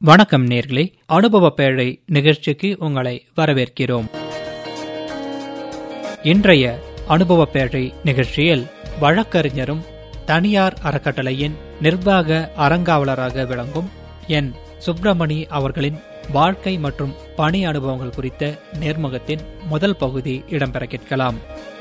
வணக்கம் நேர்களே அனுபவ பேழை நிகழ்ச்சிக்கு உங்களை வரவேற்கிறோம் இன்றைய அனுபவ பேழை நிகழ்ச்சியில் வழக்கறிஞரும் தனியார் அறக்கட்டளையின் நிர்வாக அறங்காவலராக விளங்கும் என் சுப்பிரமணி அவர்களின் வாழ்க்கை மற்றும் பணி அனுபவங்கள் குறித்த நேர்முகத்தின் முதல் பகுதி இடம்பெற கேட்கலாம்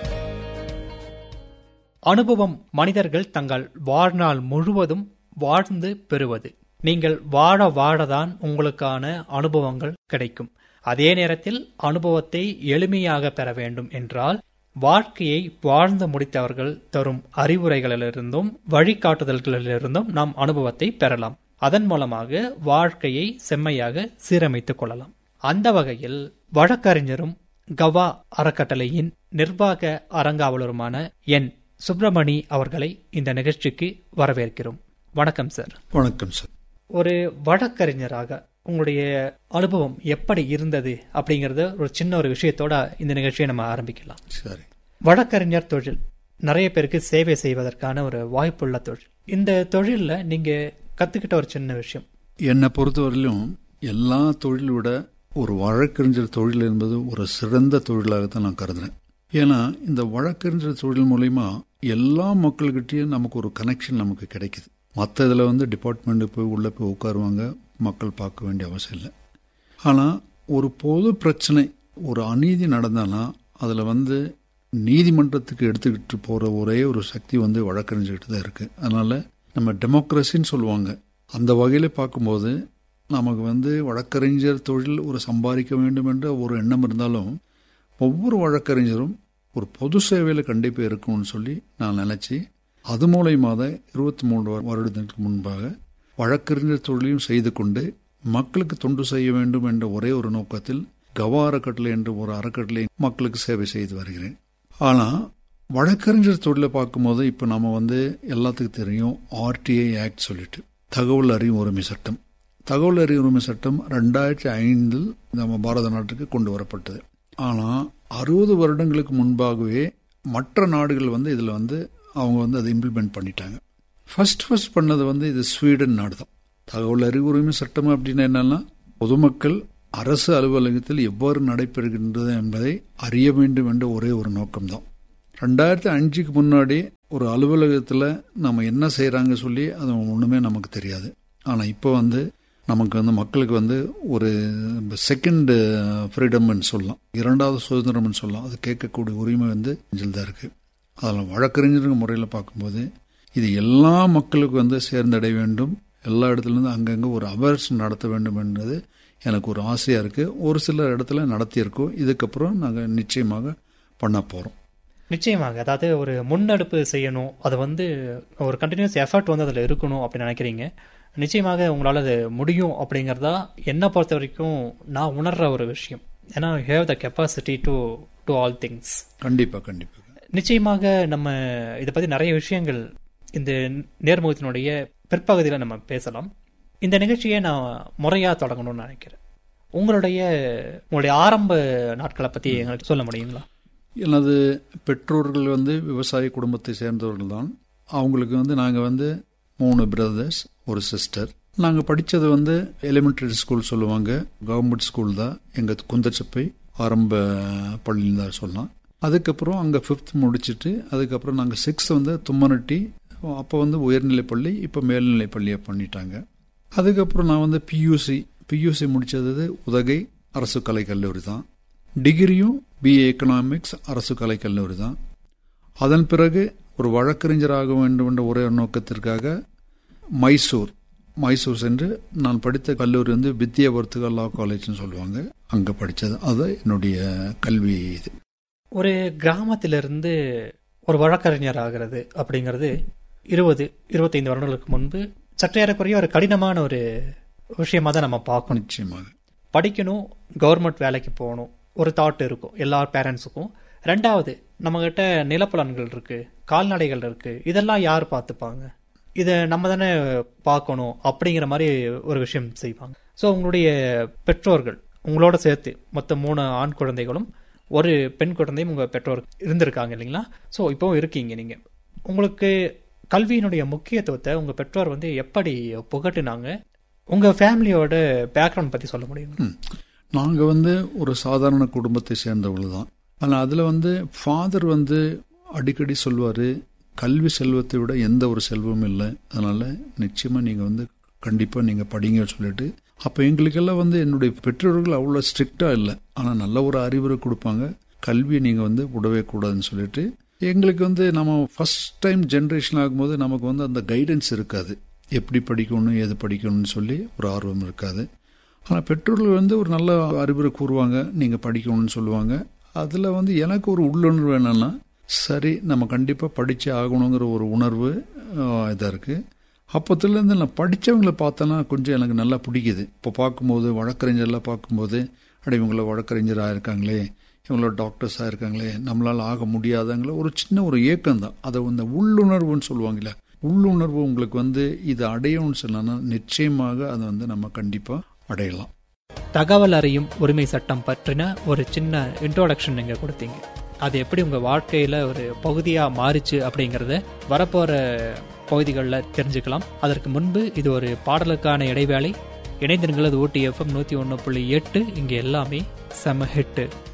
அனுபவம் மனிதர்கள் தங்கள் வாழ்நாள் முழுவதும் வாழ்ந்து பெறுவது நீங்கள் வாழ வாழதான் உங்களுக்கான அனுபவங்கள் கிடைக்கும் அதே நேரத்தில் அனுபவத்தை எளிமையாக பெற வேண்டும் என்றால் வாழ்க்கையை வாழ்ந்து முடித்தவர்கள் தரும் அறிவுரைகளிலிருந்தும் வழிகாட்டுதல்களிலிருந்தும் நாம் அனுபவத்தை பெறலாம் அதன் மூலமாக வாழ்க்கையை செம்மையாக சீரமைத்துக் கொள்ளலாம் அந்த வகையில் வழக்கறிஞரும் கவா அறக்கட்டளையின் நிர்வாக அறங்காவலருமான என் சுப்பிரமணி அவர்களை இந்த நிகழ்ச்சிக்கு வரவேற்கிறோம் வணக்கம் சார் வணக்கம் சார் ஒரு வழக்கறிஞராக உங்களுடைய அனுபவம் எப்படி இருந்தது அப்படிங்கறத ஒரு சின்ன ஒரு விஷயத்தோட இந்த நிகழ்ச்சியை நம்ம ஆரம்பிக்கலாம் சரி வழக்கறிஞர் தொழில் நிறைய பேருக்கு சேவை செய்வதற்கான ஒரு வாய்ப்புள்ள தொழில் இந்த தொழில்ல நீங்க கத்துக்கிட்ட ஒரு சின்ன விஷயம் என்னை பொறுத்தவரையிலும் எல்லா தொழிலை விட ஒரு வழக்கறிஞர் தொழில் என்பது ஒரு சிறந்த தொழிலாகத்தான் நான் கருதுறேன் ஏன்னா இந்த வழக்கறிஞர் தொழில் மூலயமா எல்லா மக்கள்கிட்டயும் நமக்கு ஒரு கனெக்ஷன் நமக்கு கிடைக்குது மற்ற இதில் வந்து டிபார்ட்மெண்ட் போய் உள்ளே போய் உட்காருவாங்க மக்கள் பார்க்க வேண்டிய அவசியம் இல்லை ஆனால் ஒரு பொது பிரச்சனை ஒரு அநீதி நடந்தானா அதில் வந்து நீதிமன்றத்துக்கு எடுத்துக்கிட்டு போகிற ஒரே ஒரு சக்தி வந்து வழக்கறிஞர்கிட்ட தான் இருக்குது அதனால் நம்ம டெமோக்ரஸின்னு சொல்லுவாங்க அந்த வகையில் பார்க்கும்போது நமக்கு வந்து வழக்கறிஞர் தொழில் ஒரு சம்பாதிக்க வேண்டும் என்ற ஒரு எண்ணம் இருந்தாலும் ஒவ்வொரு வழக்கறிஞரும் ஒரு பொது சேவையில் கண்டிப்பாக இருக்கணும்னு சொல்லி நான் நினச்சி அது மூலயமா தான் இருபத்தி மூன்று வருடத்திற்கு முன்பாக வழக்கறிஞர் தொழிலையும் செய்து கொண்டு மக்களுக்கு தொண்டு செய்ய வேண்டும் என்ற ஒரே ஒரு நோக்கத்தில் கவா அறக்கட்டளை என்ற ஒரு அறக்கட்டளை மக்களுக்கு சேவை செய்து வருகிறேன் ஆனால் வழக்கறிஞர் தொழிலை பார்க்கும்போது இப்போ நம்ம வந்து எல்லாத்துக்கும் தெரியும் ஆர்டிஐ ஆக்ட் சொல்லிட்டு தகவல் அறிவு உரிமை சட்டம் தகவல் அறிவு உரிமை சட்டம் ரெண்டாயிரத்தி ஐந்தில் நம்ம பாரத நாட்டுக்கு கொண்டு வரப்பட்டது ஆனால் அறுபது வருடங்களுக்கு முன்பாகவே மற்ற நாடுகள் வந்து இதில் வந்து அவங்க வந்து அதை இம்ப்ளிமெண்ட் பண்ணிட்டாங்க ஃபர்ஸ்ட் ஃபர்ஸ்ட் பண்ணது வந்து இது ஸ்வீடன் நாடு தான் தகவல் அறிவு உரிமை சட்டம் அப்படின்னு என்னன்னா பொதுமக்கள் அரசு அலுவலகத்தில் எவ்வாறு நடைபெறுகின்றது என்பதை அறிய வேண்டும் என்ற ஒரே ஒரு நோக்கம்தான் ரெண்டாயிரத்தி அஞ்சுக்கு முன்னாடி ஒரு அலுவலகத்தில் நம்ம என்ன செய்கிறாங்க சொல்லி அது ஒன்றுமே நமக்கு தெரியாது ஆனால் இப்போ வந்து நமக்கு வந்து மக்களுக்கு வந்து ஒரு செகண்ட் ஃப்ரீடம்னு சொல்லலாம் இரண்டாவது சுதந்திரம்னு சொல்லலாம் அது கேட்கக்கூடிய உரிமை வந்து தான் இருக்குது அதில் வழக்கறிஞர் முறையில் பார்க்கும்போது இது எல்லா மக்களுக்கும் வந்து சேர்ந்தடைய வேண்டும் எல்லா இடத்துலேருந்து அங்கங்கே ஒரு அவேர்ஸ் நடத்த வேண்டும் என்றது எனக்கு ஒரு ஆசையாக இருக்குது ஒரு சில இடத்துல நடத்தியிருக்கோம் இதுக்கப்புறம் நாங்கள் நிச்சயமாக பண்ண போகிறோம் நிச்சயமாக அதாவது ஒரு முன்னெடுப்பு செய்யணும் அது வந்து ஒரு கண்டினியூஸ் எஃபர்ட் வந்து அதில் இருக்கணும் அப்படின்னு நினைக்கிறீங்க நிச்சயமாக உங்களால் அது முடியும் அப்படிங்கிறதா என்னை பொறுத்த வரைக்கும் நான் உணர்ற ஒரு விஷயம் ஏன்னா have the capacity to do all things கண்டிப்பாக கண்டிப்பாக நிச்சயமாக நம்ம இதை பற்றி நிறைய விஷயங்கள் இந்த நேர்முகத்தினுடைய பிற்பகுதியில் நம்ம பேசலாம் இந்த நிகழ்ச்சியை நான் முறையாக தொடங்கணும்னு நினைக்கிறேன் உங்களுடைய உங்களுடைய ஆரம்ப நாட்களை பற்றி எங்களுக்கு சொல்ல முடியுங்களா எனது பெற்றோர்கள் வந்து விவசாய குடும்பத்தை சேர்ந்தவர்கள் தான் அவங்களுக்கு வந்து நாங்கள் வந்து மூணு பிரதர்ஸ் ஒரு சிஸ்டர் நாங்கள் படித்தது வந்து எலிமெண்டரி ஸ்கூல் சொல்லுவாங்க கவர்மெண்ட் ஸ்கூல் தான் எங்கள் குந்தச்சப்பை ஆரம்ப பள்ளியில் தான் சொல்லலாம் அதுக்கப்புறம் அங்கே ஃபிஃப்த் முடிச்சுட்டு அதுக்கப்புறம் நாங்கள் சிக்ஸ்த் வந்து தும்மனட்டி அப்போ வந்து உயர்நிலை பள்ளி இப்போ மேல்நிலை பள்ளியை பண்ணிட்டாங்க அதுக்கப்புறம் நான் வந்து பியூசி பியூசி முடித்தது உதகை அரசு கலை கல்லூரி தான் டிகிரியும் பிஏ எக்கனாமிக்ஸ் அரசு கலை கல்லூரி தான் அதன் பிறகு ஒரு வழக்கறிஞராக வேண்டும் என்ற ஒரே நோக்கத்திற்காக மைசூர் மைசூர் சென்று நான் படித்த கல்லூரி வந்து வித்யா வர்த்தக லா காலேஜ்னு சொல்லுவாங்க அங்கே படித்தது அது என்னுடைய கல்வி இது ஒரு கிராமத்திலிருந்து ஒரு வழக்கறிஞர் ஆகிறது அப்படிங்கிறது இருபது இருபத்தைந்து வருடங்களுக்கு முன்பு சற்றேறக்குறைய ஒரு கடினமான ஒரு விஷயமா தான் நம்ம பார்க்கணும் நிச்சயமாக படிக்கணும் கவர்மெண்ட் வேலைக்கு போகணும் ஒரு தாட் இருக்கும் எல்லா பேரண்ட்ஸுக்கும் ரெண்டாவது நம்மகிட்ட நிலப்புலன்கள் இருக்கு கால்நடைகள் இருக்கு இதெல்லாம் யார் பார்த்துப்பாங்க இதை நம்ம தானே பார்க்கணும் அப்படிங்கிற மாதிரி ஒரு விஷயம் செய்வாங்க ஸோ உங்களுடைய பெற்றோர்கள் உங்களோட சேர்த்து மொத்தம் மூணு ஆண் குழந்தைகளும் ஒரு பெண் குழந்தையும் உங்கள் பெற்றோர் இருந்திருக்காங்க இல்லைங்களா ஸோ இப்போவும் இருக்கீங்க நீங்கள் உங்களுக்கு கல்வியினுடைய முக்கியத்துவத்தை உங்கள் பெற்றோர் வந்து எப்படி புகட்டுனாங்க உங்கள் ஃபேமிலியோட பேக்ரவுண்ட் பற்றி சொல்ல முடியுங்களா நாங்கள் வந்து ஒரு சாதாரண குடும்பத்தை சேர்ந்தவர்கள் தான் ஆனால் அதில் வந்து ஃபாதர் வந்து அடிக்கடி சொல்வார் கல்வி செல்வத்தை விட எந்த ஒரு செல்வமும் இல்லை அதனால் நிச்சயமாக நீங்கள் வந்து கண்டிப்பாக நீங்கள் படிங்கன்னு சொல்லிட்டு அப்போ எங்களுக்கெல்லாம் வந்து என்னுடைய பெற்றோர்கள் அவ்வளோ ஸ்ட்ரிக்டாக இல்லை ஆனால் நல்ல ஒரு அறிவுரை கொடுப்பாங்க கல்வியை நீங்கள் வந்து விடவே கூடாதுன்னு சொல்லிட்டு எங்களுக்கு வந்து நம்ம ஃபஸ்ட் டைம் ஜென்ரேஷன் ஆகும்போது நமக்கு வந்து அந்த கைடன்ஸ் இருக்காது எப்படி படிக்கணும் எது படிக்கணும்னு சொல்லி ஒரு ஆர்வம் இருக்காது ஆனால் பெற்றோர்கள் வந்து ஒரு நல்ல அறிவுரை கூறுவாங்க நீங்கள் படிக்கணும்னு சொல்லுவாங்க அதில் வந்து எனக்கு ஒரு உள்ளுணர்வு என்னென்னா சரி நம்ம கண்டிப்பாக படித்தே ஆகணுங்கிற ஒரு உணர்வு இதாக இருக்குது அப்போத்துலேருந்து நான் படித்தவங்களை பார்த்தேன்னா கொஞ்சம் எனக்கு நல்லா பிடிக்குது இப்போ பார்க்கும்போது வழக்கறிஞர்லாம் பார்க்கும்போது அட இவங்கள வழக்கறிஞர் ஆயிருக்காங்களே இவங்களோட டாக்டர்ஸ் ஆயிருக்காங்களே நம்மளால் ஆக முடியாதங்களே ஒரு சின்ன ஒரு ஏக்கம் தான் அதை வந்து உள்ளுணர்வுன்னு சொல்லுவாங்கல்ல உள்ளுணர்வு உங்களுக்கு வந்து இது அடையணும்னு சொன்னா நிச்சயமாக அதை வந்து நம்ம கண்டிப்பாக அடையலாம் தகவல் அறியும் உரிமை சட்டம் பற்றின ஒரு சின்ன இன்ட்ரோடக்ஷன் நீங்கள் கொடுத்தீங்க அது எப்படி உங்கள் வாழ்க்கையில் ஒரு பகுதியாக மாறிச்சு அப்படிங்கிறத வரப்போகிற பகுதிகளில் தெரிஞ்சுக்கலாம் அதற்கு முன்பு இது ஒரு பாடலுக்கான இடைவேளை இணைந்திருங்கள் அது ஊட்டி எஃப்எம் நூற்றி ஒன்று புள்ளி எட்டு இங்கே எல்லாமே செம ஹிட்டு